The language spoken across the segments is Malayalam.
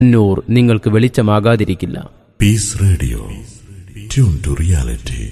നൂർ നിങ്ങൾക്ക് വെളിച്ചമാകാതിരിക്കില്ല peace radio tune to reality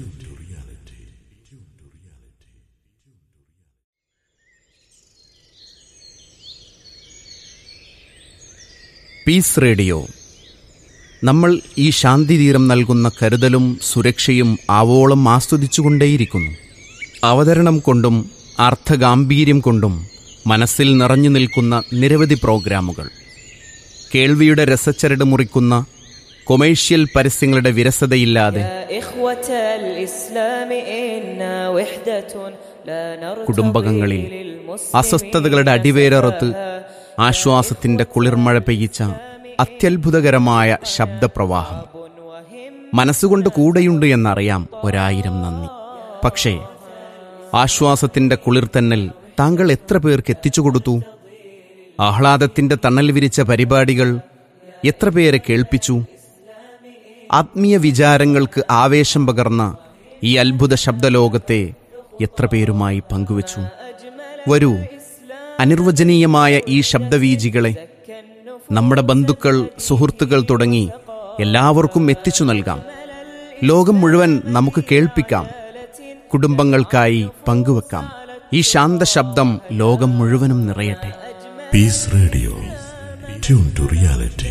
peace radio നമ്മൾ ഈ ശാന്തിതീരം നൽകുന്ന കരുതലും സുരക്ഷയും ആവോളം ആസ്വദിച്ചുകൊണ്ടേയിരിക്കുന്നു അവതരണം കൊണ്ടും അർത്ഥഗാംഭീര്യം കൊണ്ടും മനസ്സിൽ നിറഞ്ഞു നിൽക്കുന്ന നിരവധി പ്രോഗ്രാമുകൾ കേൾവിയുടെ രസച്ചരട് മുറിക്കുന്ന കൊമേഴ്ഷ്യൽ പരസ്യങ്ങളുടെ വിരസതയില്ലാതെ يا إخوة الإسلام إنا وحدة لا نرتضي കുടുംബകങ്ങളിൽ للمسلمين അസ്വസ്ഥതകളുടെ അടിവേരറുത്ത് ആശ്വാസത്തിന്റെ കുളിർമഴ പെയ്യിച്ച അത്യത്ഭുതകരമായ ശബ്ദപ്രവാഹം മനസ്സുകൊണ്ട് കൂടെയുണ്ട് എന്നറിയാം ഒരായിരം നന്ദി പക്ഷേ ആശ്വാസത്തിന്റെ കുളിർത്തന്നൽ താങ്കൾ എത്ര പേർക്ക് എത്തിച്ചു കൊടുത്തു ആഹ്ലാദത്തിന്റെ തണൽ വിരിച്ച പരിപാടികൾ എത്ര പേരെ കേൾപ്പിച്ചു ആത്മീയ വിചാരങ്ങൾക്ക് ആവേശം പകർന്ന ഈ അത്ഭുത ശബ്ദലോകത്തെ എത്ര പേരുമായി പങ്കുവച്ചു വരൂ അനിർവചനീയമായ ഈ ശബ്ദവീജികളെ നമ്മുടെ ബന്ധുക്കൾ സുഹൃത്തുക്കൾ തുടങ്ങി എല്ലാവർക്കും എത്തിച്ചു നൽകാം ലോകം മുഴുവൻ നമുക്ക് കേൾപ്പിക്കാം കുടുംബങ്ങൾക്കായി പങ്കുവെക്കാം ഈ ശാന്ത ശബ്ദം ലോകം മുഴുവനും നിറയട്ടെ peace radio tune to reality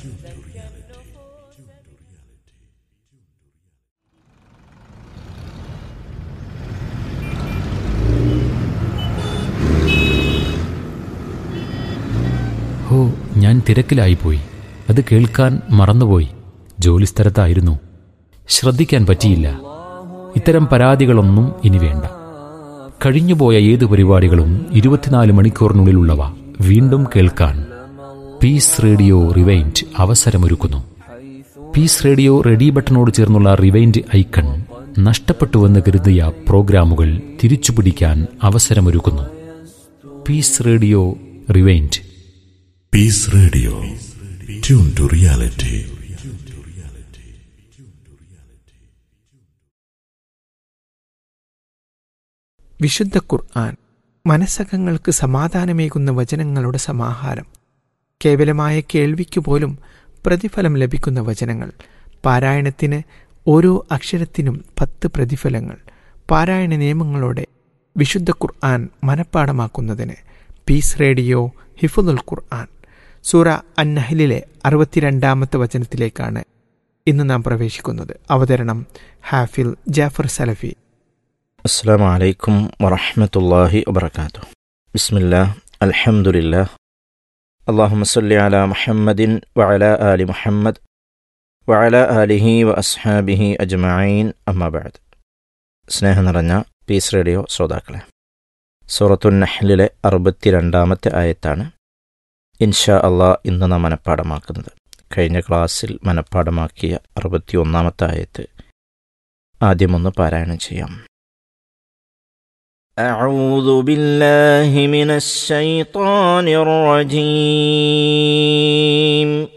ഹോ ഞാൻ തിരക്കിലായിപ്പോയി അത് കേൾക്കാൻ മറന്നുപോയി ജോലിസ്ഥലത്തായിരുന്നു ശ്രദ്ധിക്കാൻ പറ്റിയില്ല ഇത്തരം പരാതികളൊന്നും ഇനി വേണ്ട കഴിഞ്ഞുപോയ ഏത് പരിപാടികളും ഇരുപത്തിനാല് മണിക്കൂറിനുള്ളിലുള്ളവ വീണ്ടും കേൾക്കാൻ പീസ് റേഡിയോ റിവൈൻഡ് അവസരമൊരുക്കുന്നു പീസ് റേഡിയോ റെഡി ബട്ടണോട് ചേർന്നുള്ള റിവൈൻഡ് ഐക്കൺ നഷ്ടപ്പെട്ടുവെന്ന് കരുതിയ പ്രോഗ്രാമുകൾ തിരിച്ചുപിടിക്കാൻ അവസരമൊരുക്കുന്നു peace radio rewind peace radio tune to reality വിശുദ്ധ ഖുർആൻ മനസ്സകങ്ങൾക്ക് സമാധാനമേകുന്ന വചനങ്ങളുടെ സമാഹാരം കേവലമായ കേൾവിക്കു പോലും പ്രതിഫലം ലഭിക്കുന്ന വചനങ്ങൾ പാരായണത്തിന് ഓരോ അക്ഷരത്തിനും പത്ത് പ്രതിഫലങ്ങൾ പാരായണ നിയമങ്ങളോടെ വിശുദ്ധ ഖുർആൻ മനഃപ്പാടമാക്കുന്നതിന് പീസ് റേഡിയോ ഹിഫുദുൽ ഖുർആൻ സൂറ അന്നഹലിലെ അറുപത്തിരണ്ടാമത്തെ വചനത്തിലേക്കാണ് ഇന്ന് നാം പ്രവേശിക്കുന്നത് അവതരണം ഹാഫിൽ ജാഫർ സലഫി السلام عليكم ورحمة الله وبركاته بسم الله الحمد لله اللهم صل على محمد وعلى آل محمد وعلى آله وأصحابه أجمعين أما بعد സ്നേഹം നിറഞ്ഞ പീസ് റേഡിയോ ശ്രോതാക്കളെ സൂറത്തു നഹ്ലിലെ അറുപത്തിരണ്ടാമത്തെ ആയത്താണ് ഇൻഷാ അള്ളാ ഇന്ന് നാം മനഃപ്പാടമാക്കുന്നത് കഴിഞ്ഞ ക്ലാസ്സിൽ മനഃപ്പാടമാക്കിയ അറുപത്തി ഒന്നാമത്തെ ആയത്ത് ആദ്യമൊന്ന് പാരായണം ചെയ്യാം أعوذ بالله من الشيطان الرجيم